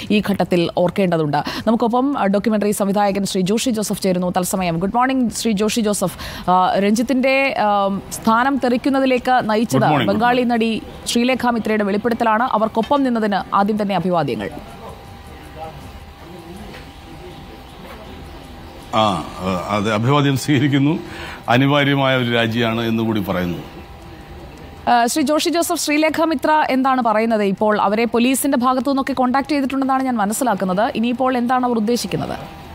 ഈ ഘട്ടത്തിൽ ഓർക്കേണ്ടതുണ്ട് നമുക്കൊപ്പം ഡോക്യുമെന്ററി സംവിധായകൻ ശ്രീ ജോഷി ജോസഫ് ചേരുന്നു തത്സമയം ഗുഡ് മോർണിംഗ് ശ്രീ ജോഷി ജോസഫ് ആ, രഞ്ജിത്തിന്റെ ആ, സ്ഥാനം തെറിക്കുന്നതിലേക്ക് നയിച്ചത് Good morning, good ബംഗാളി നടി ശ്രീലേഖ മിത്രയുടെ വെളിപ്പെടുത്തലാണ് അവർക്കൊപ്പം നിന്നതിന് ആദ്യം തന്നെ അഭിവാദ്യങ്ങൾ ആ ഏഹ്, അത് അഭിവാദ്യം സ്വീകരിക്കുന്നു അനിവാര്യമായ ഒരു രാജ്യമാണ് എന്നുകൂടി പറയുന്നു ആ, ശ്രീ ജോഷി ജോസഫ് ശ്രീലേഖ മിത്ര എന്താണ് പറയുന്നത് ഇപ്പോൾ അവരെ പോലീസിന്റെ ഭാഗത്തു നിന്നൊക്കെ കോൺടാക്ട് ചെയ്തിട്ടുണ്ടെന്നാണ് ഞാൻ മനസ്സിലാക്കുന്നത് ഇനിയിപ്പോൾ എന്താണ് അവർ ഉദ്ദേശിക്കുന്നത്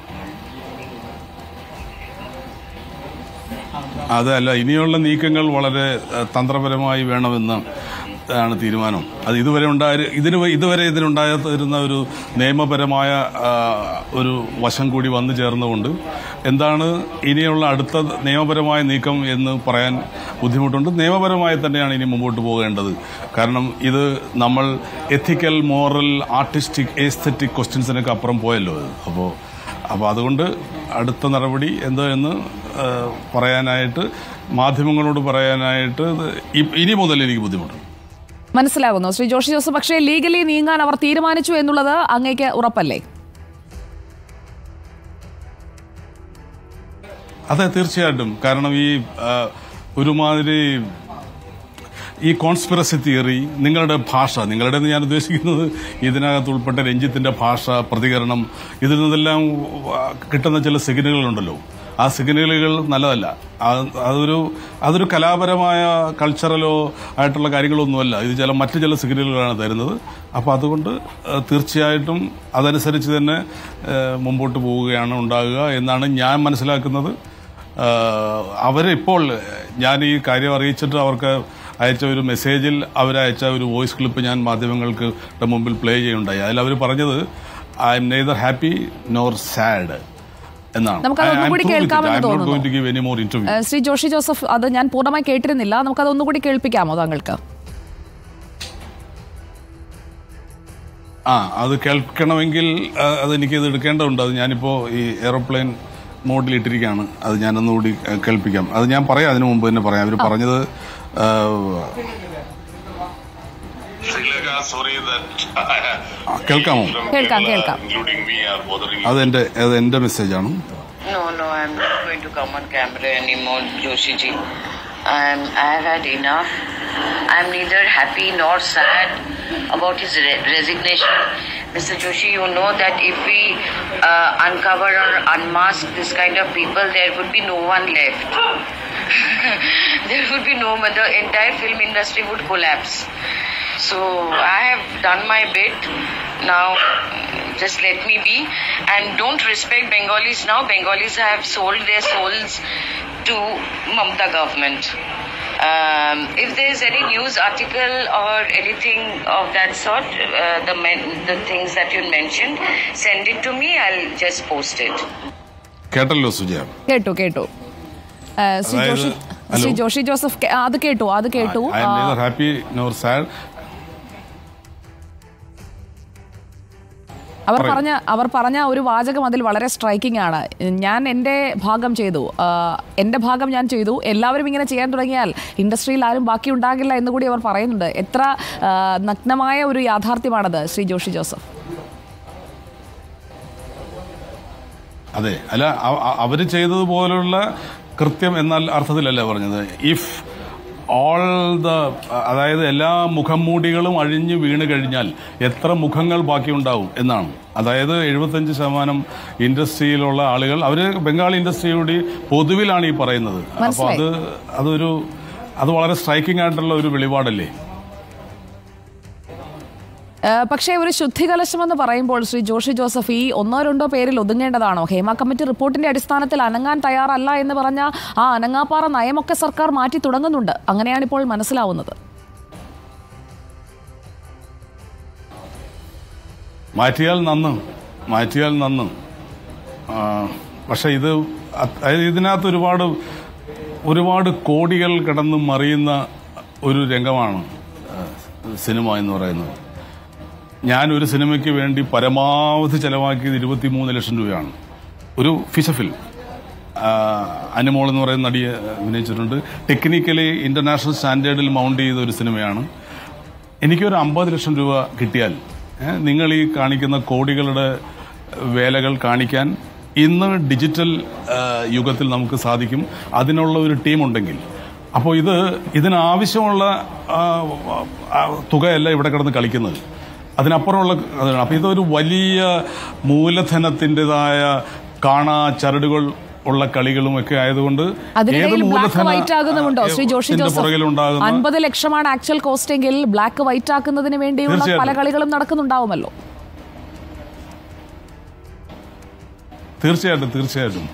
അതല്ല ഇനിയുള്ള നീക്കങ്ങൾ വളരെ ഏഹ്, തന്ത്രപരമായി വേണമെന്ന് ആണ് തീരുമാനം അത് ഇതുവരെ ഉണ്ടായ ഇതിന് വ- ഇതുവരെ ഇതിനുണ്ടായിരുന്ന ഒരു നിയമപരമായ ആ, ഒരു വശം കൂടി വന്നു ചേർന്നുകൊണ്ട് എന്താണ് ഇനിയുള്ള അടുത്ത നിയമപരമായ നീക്കം എന്ന് പറയാൻ ബുദ്ധിമുട്ടുണ്ട് നിയമപരമായി തന്നെയാണ് ഇനി മുമ്പോട്ട് പോകേണ്ടത് കാരണം ഇത് നമ്മൾ എത്തിക്കൽ മോറൽ ആർട്ടിസ്റ്റിക് എസ്തറ്റിക് ക്വസ്റ്റ്യൻസിനൊക്കെ അപ്പുറം പോയല്ലോ ഇത് അപ്പോൾ അപ്പോൾ അതുകൊണ്ട് അടുത്ത നടപടി എന്തോ എന്ന് ആ, പറയാനായിട്ട് മാധ്യമങ്ങളോട് പറയാനായിട്ട് ഇത് ഇ- ഇനി മുതൽ എനിക്ക് ബുദ്ധിമുട്ടുണ്ട് മനസ്സിലാകുന്നു ശ്രീ ജോഷി ജോസഫ് പക്ഷേ ലീഗലി നീങ്ങാൻ അവർ തീരുമാനിച്ചു എന്നുള്ളത് അങ്ങേക്ക് ഉറപ്പല്ലേ അതെ തീർച്ചയായിട്ടും കാരണം ഈ ആ, ഒരുമാതിരി ഈ കോൺസ്പിറസി തിയറി നിങ്ങളുടെ ഭാഷ നിങ്ങളുടെ എന്ന് ഞാൻ ഉദ്ദേശിക്കുന്നത് ഇതിനകത്ത് ഉൾപ്പെട്ട രഞ്ജിത്തിന്റെ ഭാഷ പ്രതികരണം ഇതിൽ നിന്നെല്ലാം ആ, കിട്ടുന്ന ചില സിഗ്നലുകളുണ്ടല്ലോ ആ സിഗ്നലുകൾ നല്ലതല്ല ആ- അതൊരു അതൊരു കലാപരമായ കൾച്ചറലോ ആയിട്ടുള്ള കാര്യങ്ങളൊന്നുമല്ല ഇത് ചില മറ്റു ചില സിഗ്നലുകളാണ് തരുന്നത് അപ്പോൾ അതുകൊണ്ട് ആ, തീർച്ചയായിട്ടും അതനുസരിച്ച് തന്നെ ആ, മുമ്പോട്ട് പോവുകയാണ് ഉണ്ടാകുക എന്നാണ് ഞാൻ മനസ്സിലാക്കുന്നത് ആഹ് അവരിപ്പോൾ ഞാൻ ഈ കാര്യം അറിയിച്ചിട്ട് അവർക്ക് അയച്ച ഒരു മെസ്സേജിൽ അവരയച്ച ഒരു വോയിസ് ക്ലിപ്പ് ഞാൻ മാധ്യമങ്ങൾക്ക് മുമ്പിൽ പ്ലേ ചെയ്യുണ്ടായി അതിൽ അവർ പറഞ്ഞത് I am neither happy nor sad എന്നാണ് നമുക്കത് ഒന്നുകൂടി കേൾക്കാമെന്ന് തോന്നുന്നു. Going to give any more interview ഏഹ് ശ്രീ ജോഷി ജോസഫ് അത് ഞാൻ പൂർണ്ണമായി കേട്ടിരുന്നില്ല നമുക്കത് ഒന്നുകൂടി കേൾപ്പിക്കാമോ താങ്കൾക്ക് ആ അത് കേൾക്കണമെങ്കിൽ ആ, അത് എനിക്ക് ഇത് എടുക്കേണ്ടതുണ്ട് അത് ഞാനിപ്പോൾ ഈ എയറോപ്ലെയിൻ മോഡിൽ ഇട്ടിരിക്കുകയാണ് അത് ഞാനൊന്നുകൂടി ആ, കേൾപ്പിക്കാം അത് ഞാൻ പറയാം അതിനു മുമ്പ് തന്നെ പറയാം അവർ പറഞ്ഞത് ആ, ആ, കേൾക്കാമോ കേൾക്കാം കേൾക്കാം അത് എന്റെ അത് എന്റെ മെസ്സേജാണ് No, no, I'm not going to come on camera anymore, Joshi ji. I'm, I've had enough. I'm neither happy nor sad about his re- resignation. Mr. Joshi, you know that if we uh, uncover or unmask this kind of people, there would be no one left. there would be no one. The entire film industry would collapse. So I have done my bit. Now just let me be and don't respect Bengalis now. Bengalis have sold their souls to Mamta government. Um, if there is any news article or anything of that sort, uh, the men- the things that you mentioned, send it to me. I'll just post it. കേട്ടല്ലോ സുജയ കേട്ടു കേട്ടു ഏഹ് ശ്രീ അതായത്, Joshy hello. Shri Joshy Joseph കേ- ആ, അത് കേട്ടു അത് കേട്ടു ഐ എം ആ, നെയ്തർ ഹാപ്പി നോർ സാഡ് അവർ പറയൂ. പറഞ്ഞ അവർ പറഞ്ഞ ഒരു വാചകം അതിൽ വളരെ സ്ട്രൈക്കിംഗ് ആണ് ഞാൻ എൻ്റെ ഭാഗം ചെയ്തു ആ, എൻ്റെ ഭാഗം ഞാൻ ചെയ്തു എല്ലാവരും ഇങ്ങനെ ചെയ്യാൻ തുടങ്ങിയാൽ ഇൻഡസ്ട്രിയിൽ ആരും ബാക്കി ഉണ്ടാകില്ല എന്ന് കൂടി അവർ പറയുന്നുണ്ട് എത്ര ആ, നഗ്നമായ ഒരു യാഥാർത്ഥ്യമാണത് ശ്രീ ജോഷി ജോസഫ് അതെ അല്ല അവ- അവ- അവര് ചെയ്തതുപോലുള്ള കൃത്യം എന്നാൽ അർത്ഥത്തിലല്ല പറഞ്ഞത് ഇഫ് ഓൾ ദ അതായത് എല്ലാ മുഖംമൂടികളും അഴിഞ്ഞു വീണ് കഴിഞ്ഞാൽ എത്ര മുഖങ്ങൾ ബാക്കിയുണ്ടാവും എന്നാണ് അതായത് എഴുപത്തഞ്ച് ശതമാനം ഇൻഡസ്ട്രിയിലുള്ള ആളുകൾ അവര് ബംഗാളി ഇൻഡസ്ട്രിയോട് പൊതുവിലാണ് ഈ പറയുന്നത് അപ്പോൾ മനസ്സിലായി. അത് അതൊരു അത് വളരെ സ്ട്രൈക്കിംഗ് ആയിട്ടുള്ള ഒരു വെളിപാടല്ലേ ആ, പക്ഷേ ഒരു ശുദ്ധികലശം എന്ന് പറയുമ്പോൾ ശ്രീ ജോഷി ജോസഫ് ഈ ഒന്നോ രണ്ടോ പേരിൽ ഒതുങ്ങേണ്ടതാണോ ഹേമ കമ്മിറ്റി റിപ്പോർട്ടിന്റെ അടിസ്ഥാനത്തിൽ അനങ്ങാൻ തയ്യാറല്ല എന്ന് പറഞ്ഞ ആ അനങ്ങാപ്പാറ നയമൊക്കെ സർക്കാർ മാറ്റി തുടങ്ങുന്നുണ്ട് അങ്ങനെയാണ് ഇപ്പോൾ മനസ്സിലാവുന്നത് മാറ്റിയാൽ നന്ന് മാറ്റിയാൽ നന്ന് ആ, പക്ഷെ ഇത് അത് അതായത് ഇതിനകത്ത് ഒരുപാട് ഒരുപാട് കോടികൾ കിടന്ന് മറിയുന്ന ഒരു രംഗമാണ് ആ, സിനിമ എന്ന് പറയുന്നത് ഞാൻ ഒരു സിനിമയ്ക്ക് വേണ്ടി പരമാവധി ചെലവാക്കിയത് ഇരുപത്തിമൂന്ന് ലക്ഷം രൂപയാണ് ഒരു ഫിഷർ ഫിലിം അനിമോൾ എന്ന് പറയുന്ന നടി അഭിനയിച്ചിട്ടുണ്ട് ടെക്നിക്കലി ഇന്റർനാഷണൽ സ്റ്റാൻഡേർഡിൽ മൗണ്ട് ചെയ്ത ഒരു സിനിമയാണ് എനിക്കൊരു അമ്പത് ലക്ഷം രൂപ കിട്ടിയാൽ ഏ, നിങ്ങൾ ഈ കാണിക്കുന്ന കോടികളുടെ വേലകൾ കാണിക്കാൻ ഇന്ന് ഡിജിറ്റൽ ആ, യുഗത്തിൽ നമുക്ക് സാധിക്കും അതിനുള്ള ഒരു ടീം ഉണ്ടെങ്കിൽ അപ്പോൾ ഇത് ഇതിനാവശ്യമുള്ള ആ, ആ, തുകയല്ല ഇവിടെ കിടന്ന് കളിക്കുന്നത് അതിനപ്പുറമുള്ള അതാണ് അപ്പോൾ ഇതൊരു വലിയ മൂലധനത്തിൻ്റെതായ കാണാ ചരടുകൾ ഉള്ള കളികളും ഒക്കെ ആയതുകൊണ്ട് അതിനിടയിൽ ബ്ലാക്ക് വൈറ്റ് ആകുന്നുമുണ്ടോ ശ്രീ ജോഷി ഇതിന്റെ ജോസഫ് പുറകിലുണ്ടാകുന്ന അൻപത് ലക്ഷമാണ് ആക്ച്വൽ കോസ്റ്റ് എങ്കിൽ ബ്ലാക്ക് വൈറ്റ് ആക്കുന്നതിന് വേണ്ടിയുള്ള പല തീർച്ചയായിട്ടും. കളികളും നടക്കുന്നുണ്ടാവുമല്ലോ തീർച്ചയായിട്ടും തീർച്ചയായിട്ടും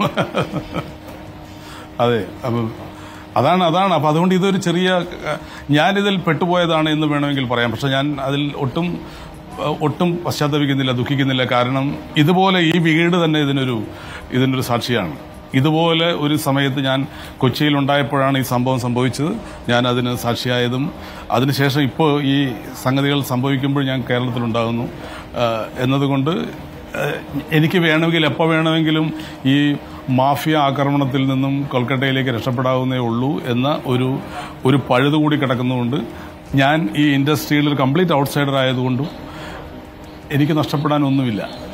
അതെ അപ്പം അതാണ് അതാണ് അപ്പം അതുകൊണ്ട് ഇതൊരു ചെറിയ അഹ്, ഞാനിതിൽ പെട്ടുപോയതാണ് എന്ന് വേണമെങ്കിൽ പറയാം പക്ഷെ ഞാൻ അതിൽ ഒട്ടും അഹ്, ഒട്ടും പശ്ചാത്തപിക്കുന്നില്ല ദുഃഖിക്കുന്നില്ല കാരണം ഇതുപോലെ ഈ വീട് തന്നെ ഇതിനൊരു ഇതിനൊരു സാക്ഷിയാണ് ഇതുപോലെ ഒരു സമയത്ത് ഞാൻ കൊച്ചിയിൽ ഉണ്ടായപ്പോഴാണ് ഈ സംഭവം സംഭവിച്ചത് ഞാൻ അതിന് സാക്ഷിയായതും അതിനുശേഷം ഇപ്പോൾ ഈ സംഗതികൾ സംഭവിക്കുമ്പോൾ ഞാൻ കേരളത്തിലുണ്ടാകുന്നു ആഹ്, എന്നതുകൊണ്ട് ഏഹ് എനിക്ക് വേണമെങ്കിൽ എപ്പോൾ വേണമെങ്കിലും ഈ മാഫിയ ആക്രമണത്തിൽ നിന്നും കൊൽക്കത്തയിലേക്ക് രക്ഷപ്പെടാവുന്നേ ഉള്ളൂ എന്ന ഒരു ഒരു പഴുതുകൂടി കിടക്കുന്നതുകൊണ്ട് ഞാൻ ഈ ഇൻഡസ്ട്രിയിൽ ഒരു കംപ്ലീറ്റ് ഔട്ട്സൈഡർ ആയതുകൊണ്ടും എനിക്ക് നഷ്ടപ്പെടാനൊന്നുമില്ല